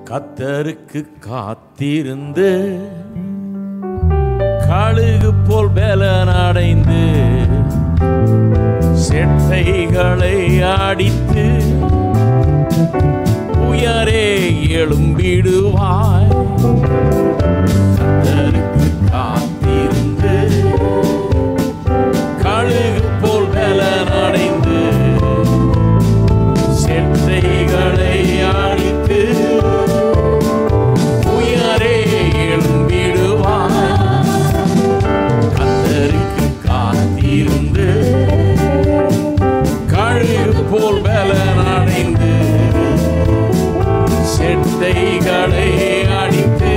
கத்தருக்கு காத்திருந்து கழுகு போல் பலனடைந்து செட்டைகளை அடித்து உயரே எழும்பிடுவாய் கத்தருக்கு காத்திருந்து கழுகு போல் பலனடைந்து செட்டைகளை அடித்து உயரே எழும்பிடுவாய் கத்தருக்கு காத்திருந்து கழுகு போல் பலனடைந்து செட்டைகளை அடித்து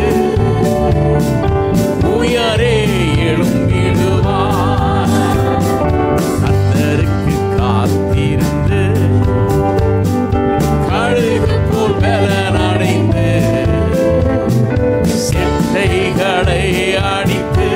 உயரே எழும்பிடுவாய் கத்தருக்கு காத்திருந்து கழுகு போல் பலனடைந்து செட்டைகளை அடித்து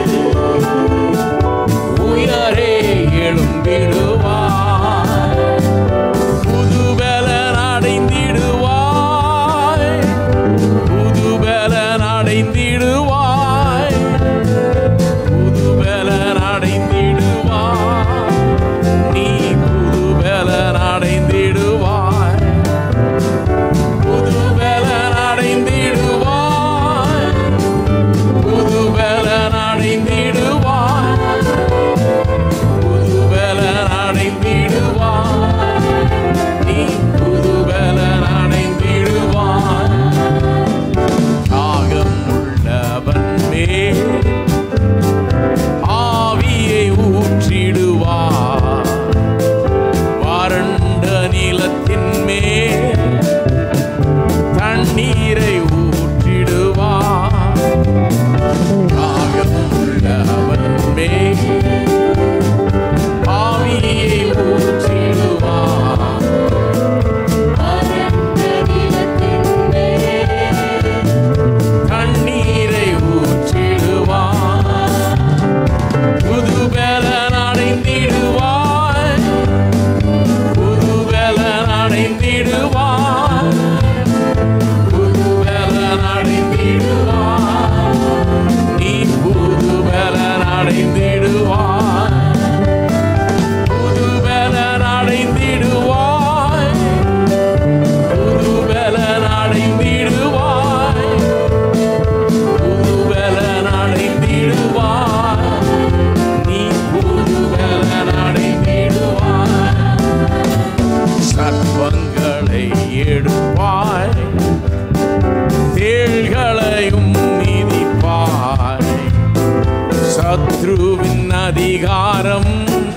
உயரே எழும்பிடுவாய் புது பலன் அடைந்திடுவாய் புது பலன் அடைந்திடுவாய் புது பலன் அடைந்திடுவாய் நீ புது பலன் அடைந்திடுவாய் புது பலன் அடைந்திடுவாய் புது பலன் அடைந்திடுவாய் புது பலன் அடைந்திடுவாய் நீ புது பலன் அடைந்திடுவாய் தாகம் உள்ளவன் மேல் ஆவியை ஊற்றிடுவார் வறண்ட நிலத்தின் மேல் தண்ணீரை ஊற்றிடுவார் தாகம் உள்ளவன் மேல் ஆவியை ஊற்றிடுவார் தண்ணீரை ஊற்றிடுவார் புது பலன் அடைந்திடுவாய் புது பலன் அடைந்திடுவாய் புது பலன் அடைந்திடுவாய் நீ புது பலன் அடைந்திடுவாய் புது பலன் அடைந்திடுவாய் புது பலன் அடைந்திடுவாய் புது பலன் அடைந்திடுவாய் நீ புது பலன் அடைந்திடுவாய் சர்வங்களை எடுப்பாய் தேள்களையும் மிதிப்பாய் சத்ருவின் அதிகாரம்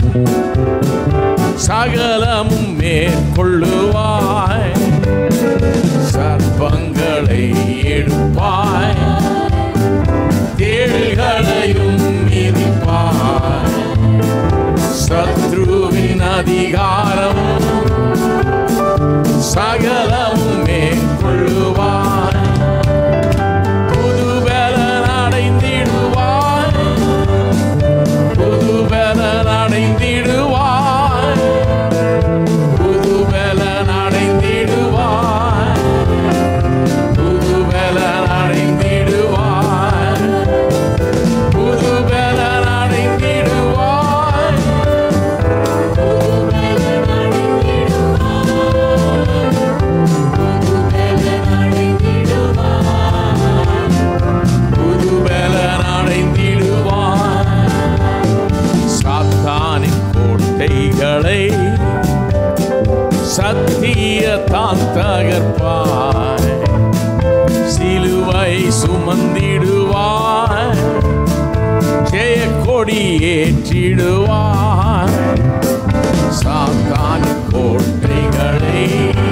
சகலமும் மேற்கொள்ளுவாய் சர்ப்பங்களை எடுப்பாய் தேள்களையும் மிதிப்பாய் சத்ருவின் அதிகாரம் சகலமும் மேற்கொள்ளுவாய் புது பலன் அடைந்திடுவாய் புது பலன் அடைந்திடுவாய் புது பலன் அடைந்திடுவாய் புது பலன் அடைந்திடுவாய் புது பலன் அடைந்திடுவாய் புது பலன் அடைந்திடுவாய் சாத்தானின் கோட்டைகளை சத்திய தான் தகர்ப்பாய் சிலுவை சுமந்திடுவாய் ஜெய கொடி ஏற்றிடுவாய் சாத்தானின் கோட்டைகளை